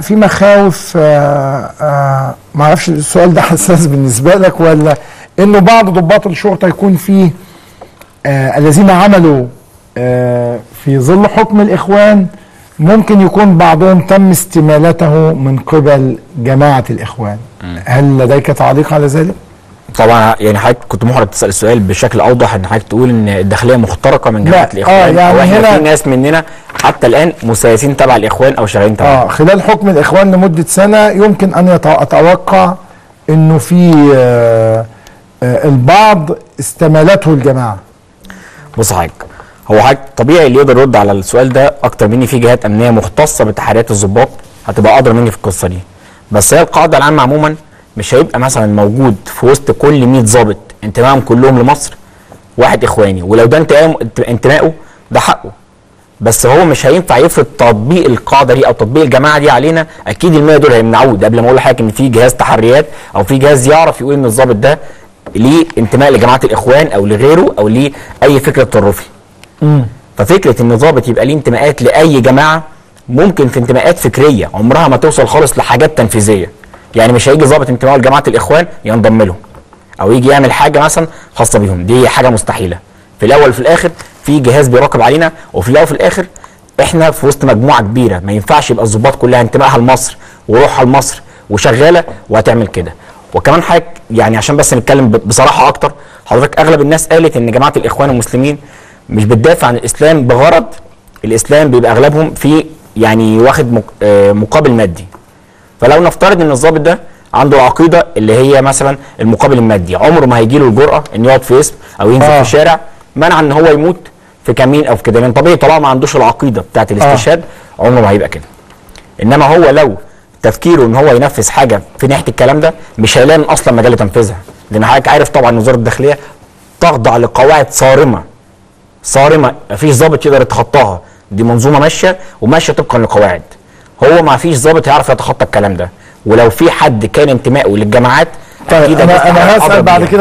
في مخاوف آه آه ما اعرفش السؤال ده حساس بالنسبه لك ولا انه بعض ضباط الشرطه يكون فيه آه الذين عملوا آه في ظل حكم الاخوان ممكن يكون بعضهم تم استمالته من قبل جماعه الاخوان هل لديك تعليق على ذلك؟ طبعا يعني حضرتك كنت محرج تسال السؤال بشكل اوضح ان حضرتك تقول ان الداخليه مخترقه من جماعه لا، الاخوان آه، يعني أو احنا هنا- في ناس مننا حتى الان مسيسين تبع الاخوان او شغالين تبع اه خلال حكم الاخوان لمده سنه يمكن ان يتو- اتوقع انه في آه آه البعض استمالته الجماعه بص حضرتك هو حضرتك طبيعي اللي يقدر يرد على السؤال ده اكتر مني في جهات امنيه مختصه بتحريات الضباط هتبقى ادرى مني في القصه دي بس هي القاعده العامه عموما مش هيبقى مثلا موجود في وسط كل 100 ضابط انتمائهم كلهم لمصر واحد اخواني ولو ده انتمائه انتمائه ده حقه بس هو مش هينفع يفرض تطبيق القاعده دي او تطبيق الجماعه دي علينا اكيد ال 100 دول هيمنعوه ده قبل ما اقول لحضرتك ان في جهاز تحريات او في جهاز يعرف يقول ان الضابط ده ليه انتماء لجماعه الاخوان او لغيره او ليه اي فكر تطرفي ففكره ان ضابط يبقى ليه انتماءات لاي جماعه ممكن في انتماءات فكريه عمرها ما توصل خالص لحاجات تنفيذيه يعني مش هيجي ضابط انتمائه لجماعه الاخوان ينضم لهم او يجي يعمل حاجه مثلا خاصه بيهم دي حاجه مستحيله في الاول وفي الاخر في جهاز بيراقب علينا وفي الاول وفي الاخر احنا في وسط مجموعه كبيره ما ينفعش يبقى الضباط كلها انتمائها لمصر وروحها لمصر وشغاله وهتعمل كده وكمان حاجه يعني عشان بس نتكلم ب- بصراحه اكتر حضرتك اغلب الناس قالت ان جماعه الاخوان المسلمين مش بتدافع عن الاسلام بغرض الاسلام بيبقى اغلبهم في يعني واخد مق- آه، مقابل مادي فلو نفترض ان الضابط ده عنده العقيده اللي هي مثلا المقابل المادي عمره ما هيجي له الجرأه ان يقعد في اسم او ينزل آه. في الشارع منع ان هو يموت في كمين او في كده لان طبيعي طالما ما عندوش العقيده بتاعت الاستشهاد عمره ما هيبقى كده انما هو لو تفكيره ان هو ينفذ حاجه في ناحيه الكلام ده مش هيلاقي من اصلا مجال لتنفيذها لان حضرتك عارف طبعا إن وزاره الداخليه تخضع لقواعد صارمه صارمه مفيش ضابط يقدر يتخطاها دي منظومه ماشيه وماشيه طبقا لقواعد هو ما فيش ضابط يعرف يتخطى الكلام ده ولو في حد كان انتمائه للجماعات طيب أكيد انا هتفتح انا أضرب هسال بعد بيها. كده